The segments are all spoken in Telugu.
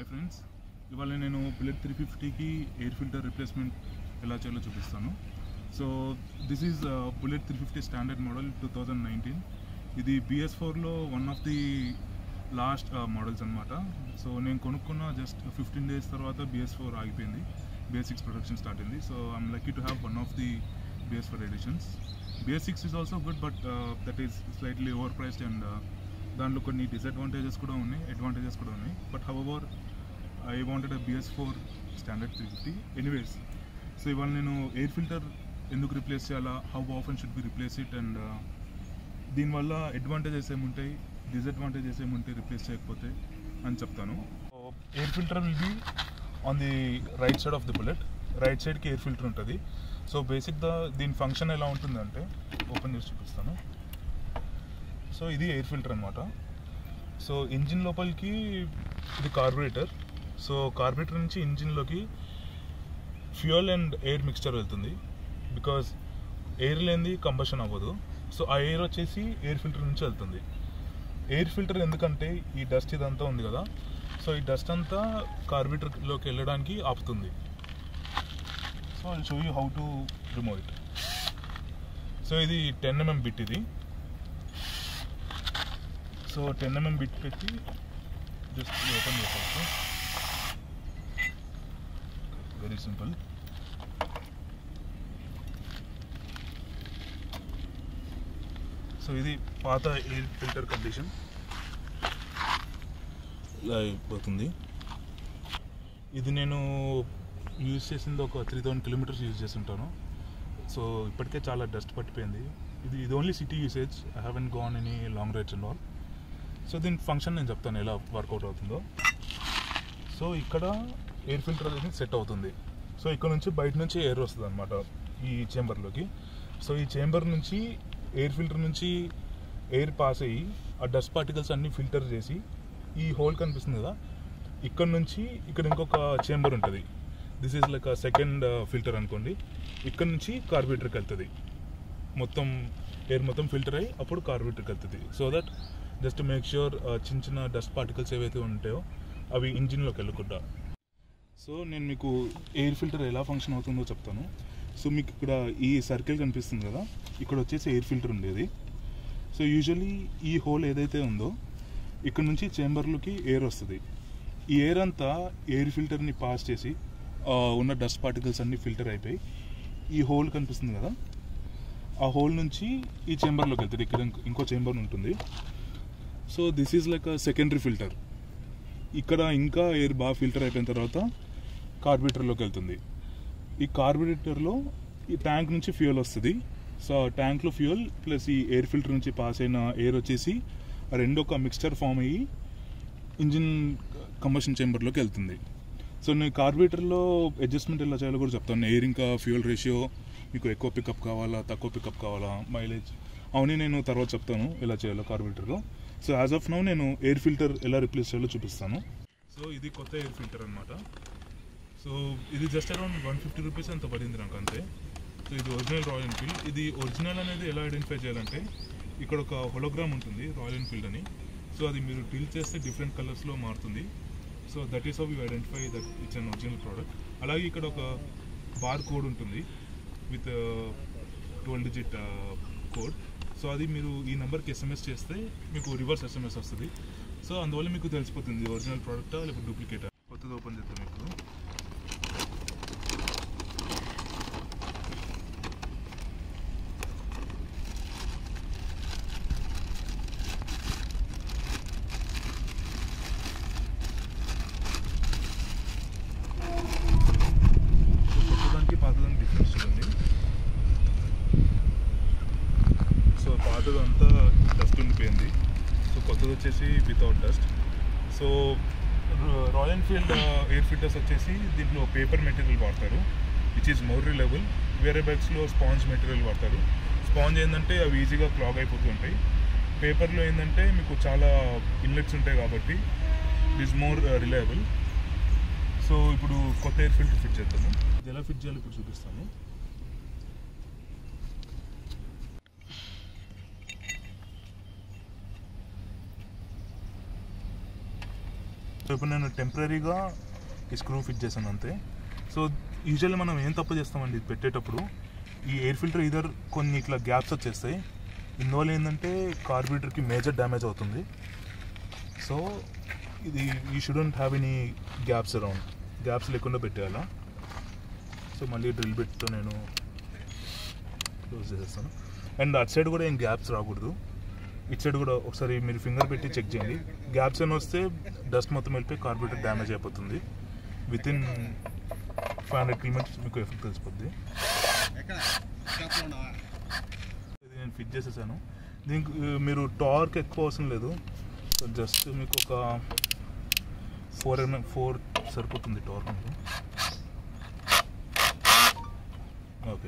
హాయ్ ఫ్రెండ్స్ ఇవాళ నేను బుల్లెట్ త్రీ ఫిఫ్టీకి ఎయిర్ ఫిల్టర్ రిప్లేస్మెంట్ ఎలా చేయాలో చూపిస్తాను so this is bullet three fifty standard model two thousand nineteen ఇది బిఎస్ ఫోర్లో one of the last models అనమాట సో నేను కొనుక్కున్న జస్ట్ ఫిఫ్టీన్ డేస్ తర్వాత బిఎస్ ఫోర్ ఆగిపోయింది బిఎస్ సిక్స్ ప్రొడక్షన్ స్టార్ట్ అయింది so I'm lucky to have one of the BS four editions BS six is also good but that is slightly over priced and దాంట్లో కొన్ని డిసడ్వాంటేజెస్ కూడా ఉన్నాయి అడ్వాంటేజెస్ కూడా ఉన్నాయి but however I wanted BS four standard three fifty anyways so ఇవాళ నేను ఎయిర్ ఫిల్టర్ ఎందుకు రిప్లేస్ చేయాలా how often should be replace it and దీనివల్ల అడ్వాంటేజెస్ ఏముంటాయి డిసడ్వాంటేజెస్ ఏముంటాయి రిప్లేస్ చేయకపోతే అని చెప్తాను air filter will be on the right side of the bullet right సైడ్కి ఎయిర్ ఫిల్టర్ ఉంటుంది సో బేసిక్ ద దీని ఫంక్షన్ ఎలా ఉంటుందంటే ఓపెన్ చేసి చూపిస్తాను సో ఇది ఎయిర్ ఫిల్టర్ అనమాట సో ఇంజిన్ లోపలికి ఇది కార్బొరేటర్ సో కార్బొరేటర్ నుంచి ఇంజిన్లోకి ఫ్యూయల్ అండ్ ఎయిర్ మిక్స్చర్ వెళ్తుంది బికాజ్ ఎయిర్ లేనిది కంబషన్ అవ్వదు సో ఆ ఎయిర్ వచ్చేసి ఎయిర్ ఫిల్టర్ నుంచి వెళ్తుంది ఎయిర్ ఫిల్టర్ ఎందుకంటే ఈ డస్ట్ ఇదంతా ఉంది కదా సో ఈ డస్ట్ అంతా కార్బొరేటర్లోకి వెళ్ళడానికి ఆపుతుంది so I show you how to remove it so ఇది టెన్ ఎంఎం బిట్ ఇది సో టెన్ ఎంఎం బిట్ పెట్టి జస్ట్ ఓపెన్ చేసేసి వెరీ సింపుల్ సో ఇది పాత ఎయిర్ ఫిల్టర్ కండిషన్ ఇలా అయిపోతుంది ఇది నేను యూజ్ చేసింది ఒక త్రీ థౌసండ్ కిలోమీటర్స్ యూజ్ చేస్తుంటాను సో ఇప్పటికే చాలా డస్ట్ పట్టిపోయింది ఇది ఇది only city usage I haven't gone any long rides and all so దీని ఫంక్షన్ నేను చెప్తాను ఎలా వర్కౌట్ అవుతుందో సో ఇక్కడ ఎయిర్ ఫిల్టర్ అనేది సెట్ అవుతుంది సో ఇక్కడ నుంచి బయట నుంచి ఎయిర్ వస్తుంది అనమాట ఈ చేంబర్లోకి సో ఈ చేంబర్ నుంచి ఎయిర్ ఫిల్టర్ నుంచి ఎయిర్ పాస్ అయ్యి ఆ డస్ట్ పార్టికల్స్ అన్ని ఫిల్టర్ చేసి ఈ హోల్ కనిపిస్తుంది కదా ఇక్కడ నుంచి ఇక్కడ ఇంకొక చేంబర్ ఉంటుంది this is like second filter అనుకోండి ఇక్కడ నుంచి కార్బొరేటర్కి వెళ్తుంది మొత్తం ఎయిర్ మొత్తం ఫిల్టర్ అయ్యి అప్పుడు కార్బొరేటర్కి వెళ్తుంది so that just make sure చిన్న చిన్న డస్ట్ పార్టికల్స్ ఏవైతే ఉంటాయో అవి ఇంజిన్లోకి వెళ్ళకుండా సో నేను మీకు ఎయిర్ ఫిల్టర్ ఎలా ఫంక్షన్ అవుతుందో చెప్తాను సో మీకు ఇక్కడ ఈ సర్కిల్ కనిపిస్తుంది కదా ఇక్కడ వచ్చేసి ఎయిర్ ఫిల్టర్ ఉండేది సో యూజువలీ ఈ హోల్ ఏదైతే ఉందో ఇక్కడ నుంచి చేంబర్లోకి ఎయిర్ వస్తుంది ఈ ఎయిర్ అంతా ఎయిర్ ఫిల్టర్ని పాస్ చేసి ఆ, ఉన్న డస్ట్ పార్టికల్స్ అన్నీ ఫిల్టర్ అయిపోయి ఈ హోల్ కనిపిస్తుంది కదా ఆ హోల్ నుంచి ఈ చేంబర్లోకి వెళ్తుంది ఇక్కడ ఇంకో- ఇంకో చేంబర్ ఉంటుంది so this is like secondary filter ఇక్కడ ఇంకా ఎయిర్ బాగా ఫిల్టర్ అయిపోయిన తర్వాత కార్బొరేటర్లోకి వెళ్తుంది ఈ కార్బొరేటర్లో ఈ ట్యాంక్ నుంచి ఫ్యూయల్ వస్తుంది సో ఆ ట్యాంక్లో ఫ్యూయల్ ప్లస్ ఈ ఎయిర్ ఫిల్టర్ నుంచి పాస్ అయిన ఎయిర్ వచ్చేసి ఆ రెండు ఒక మిక్స్చర్ ఫామ్ అయ్యి ఇంజిన్ కంబషన్ చేంబర్లోకి వెళ్తుంది సో నేను కార్బొరేటర్లో అడ్జస్ట్మెంట్ ఎలా చేయాలో కూడా చెప్తాను ఎయిర్ ఇంకా ఫ్యూయల్ రేషియో మీకు ఎక్కువ పికప్ కావాలా తక్కువ పికప్ కావాలా మైలేజ్ అవన్నీ నేను తర్వాత చెప్తాను ఎలా చేయాలో కార్బొరేటర్లో సో యాజ్ ఆఫ్ నౌ నేను ఎయిర్ ఫిల్టర్ ఎలా రిప్లేస్ చేయాలో చూపిస్తాను సో ఇది కొత్త ఎయిర్ ఫిల్టర్ అనమాట సో ఇది just around one fifty rupees అంత పడింది నాకు అంతే సో ఇది ఒరిజినల్ రాయల్ ఎన్ఫీల్డ్ ఇది ఒరిజినల్ అనేది ఎలా ఐడెంటిఫై చేయాలంటే ఇక్కడ ఒక హోలోగ్రామ్ ఉంటుంది రాయల్ ఎన్ఫీల్డ్ అని సో అది మీరు టిల్ చేస్తే డిఫరెంట్ కలర్స్లో మారుతుంది so that is how you identify that it's an original product అలాగే ఇక్కడ ఒక బార్ కోడ్ ఉంటుంది with twelve digit code so అది మీరు ఈ నెంబర్కి ఎస్ఎంఎస్ చేస్తే మీకు రివర్స్ ఎస్ఎంఎస్ వస్తుంది సో అందువల్ల మీకు తెలిసిపోతుంది ఒరిజినల్ ప్రోడక్టా లేకపోతే డూప్లికేటా కొత్తది ఓపెన్ చేద్దాం ఇప్పుడు సో కొత్తదానికి పాతదానికి డిఫరెన్స్ చూడండి సో పాతదంతా డస్ట్ ఉండిపోయింది సో కొత్తది వచ్చేసి without dust so Royal Enfield air filters వచ్చేసి దీంట్లో పేపర్ మెటీరియల్ వాడతారు విచ్ ఈజ్ మోర్ రిలయబుల్ వేరే బైక్స్లో స్పాంజ్ మెటీరియల్ వాడతారు స్పాంజ్ ఏంటంటే అవి ఈజీగా క్లాగ్ అయిపోతూ ఉంటాయి పేపర్లో ఏంటంటే మీకు చాలా ఇన్లెట్స్ ఉంటాయి కాబట్టి it is more reliable so ఇప్పుడు కొత్త ఎయిర్ ఫిల్టర్ ఫిట్ చేద్దాము ఇది ఎలా ఫిట్ చేయాలో ఇప్పుడు చూపిస్తాను సో ఇప్పుడు నేను టెంపరీగా ఈ స్క్రూ ఫిట్ చేశాను అంతే సో యూజువల్లీ మనం ఏం తప్పు చేస్తామండి ఇది పెట్టేటప్పుడు ఈ ఎయిర్ ఫిల్టర్ ఇదర్ కొన్ని ఇట్లా గ్యాప్స్ వచ్చేస్తాయి ఇందువల్ల ఏంటంటే కార్బొరేటర్కి మేజర్ డ్యామేజ్ అవుతుంది సో ఇది ఈ shouldn't have any gaps around gaps లేకుండా పెట్టేయాలా సో మళ్ళీ డ్రిల్ బిట్తో నేను క్లోజ్ చేసేస్తాను అండ్ అటు సైడ్ కూడా ఏం గ్యాప్స్ రాకూడదు ఇటు సైడ్ కూడా ఒకసారి మీరు ఫింగర్ పెట్టి చెక్ చేయండి గ్యాప్స్ అని వస్తే డస్ట్ మొత్తం వెళ్ళిపోయి కార్బొరేటర్ డ్యామేజ్ అయిపోతుంది with in five hundred kilometres మీకు ఎఫెక్ట్ తెలిసిపోద్ది ఎక్కడ షాప్లో ఉన్నావా ఇది నేను ఫిట్ చేసేసాను దీనికి ఆ, మీరు టార్క్ ఎక్కువ అవసరం లేదు సో జస్ట్ మీకు ఒక ఫోర్ ఎంఎం ఫోర్ సరిపోతుంది టార్క్ మీకు ఓకే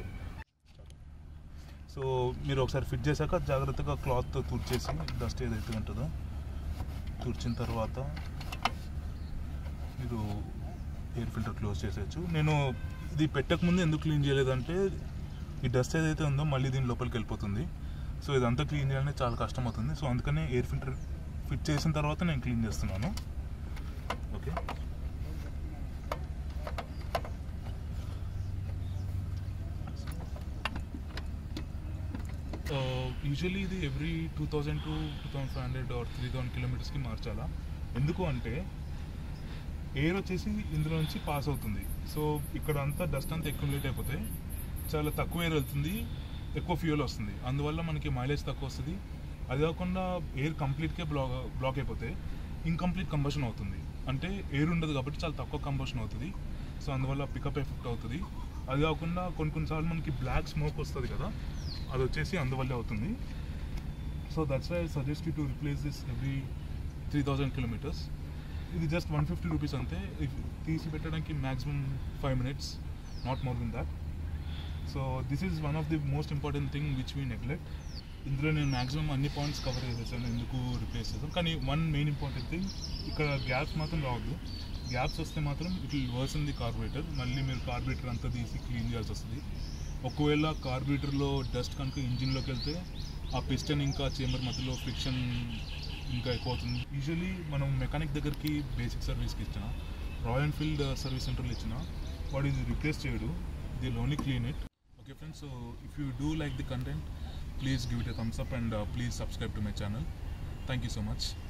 సో మీరు ఒకసారి ఫిట్ చేశాక జాగ్రత్తగా క్లాత్తో తుడిచేసి డస్ట్ ఏదైతే ఉంటుందో తుడిచిన తర్వాత మీరు ఎయిర్ ఫిల్టర్ క్లోజ్ చేసేయచ్చు నేను ఇది పెట్టకముందు ఎందుకు క్లీన్ చేయలేదంటే ఈ డస్ట్ ఏదైతే ఉందో మళ్ళీ దీని లోపలికి వెళ్ళిపోతుంది సో ఇదంతా క్లీన్ చేయాలంటే చాలా కష్టం అవుతుంది సో అందుకనే ఎయిర్ ఫిల్టర్ ఫిట్ చేసిన తర్వాత నేను క్లీన్ చేస్తున్నాను ఓకే యూజువల్లీ ఇది every two thousand to two thousand five hundred or three thousand కిలోమీటర్స్కి మార్చాలా ఎందుకు అంటే ఎయిర్ వచ్చేసి ఇందులో నుంచి పాస్ అవుతుంది సో ఇక్కడ అంతా డస్ట్ అంతా అక్యుములేట్ అయిపోతే చాలా తక్కువ ఎయిర్ వెళ్తుంది ఎక్కువ ఫ్యూయల్ వస్తుంది అందువల్ల మనకి మైలేజ్ తక్కువ వస్తుంది అది కాకుండా ఎయిర్ కంప్లీట్గా బ్లాక్ బ్లాక్ అయిపోతే ఇన్కంప్లీట్ కంబషన్ అవుతుంది అంటే ఎయిర్ ఉండదు కాబట్టి చాలా తక్కువ కంబషన్ అవుతుంది సో అందువల్ల పికప్ ఎఫెక్ట్ అవుతుంది అది కాకుండా కొన్ని కొన్నిసార్లు మనకి బ్లాక్ స్మోక్ వస్తుంది కదా అది వచ్చేసి అందువల్లే అవుతుంది so that's why suggest to replace this every three thousand kilometres ఇది జస్ట్ వన్ ఫిఫ్టీ రూపీస్ అంతే ఇది తీసి పెట్టడానికి maximum five minutes not more than that so this is one of the most important thing which we neglect ఇందులో నేను మ్యాక్సిమం అన్ని పాయింట్స్ కవర్ చేసేసాను ఎందుకు రిప్లేస్ చేసాను కానీ వన్ మెయిన్ ఇంపార్టెంట్ థింగ్ ఇక్కడ గ్యాప్స్ మాత్రం రావద్దు గ్యాప్స్ వస్తే మాత్రం it will worsen the carburettor మళ్ళీ మీరు కార్బొరేటర్ అంతా తీసి క్లీన్ చేయాల్సి వస్తుంది ఒకవేళ కార్బొరేటర్లో డస్ట్ కనుక ఇంజిన్లోకి వెళ్తే ఆ పిస్టన్ ఇంకా చేంబర్ మధ్యలో ఫ్రిక్షన్ ఇంకా ఎక్కువ అవుతుంది యూజువలీ మనం మెకానిక్ దగ్గరికి బేసిక్ సర్వీస్కి ఇచ్చిన రాయల్ ఎన్ఫీల్డ్ సర్వీస్ సెంటర్లో ఇచ్చిన వాడు ఇది రిప్లేస్ చేయడు the only clean it okay friends so if you do like the content please give it a thumbs up and please subscribe to my channel thank you so much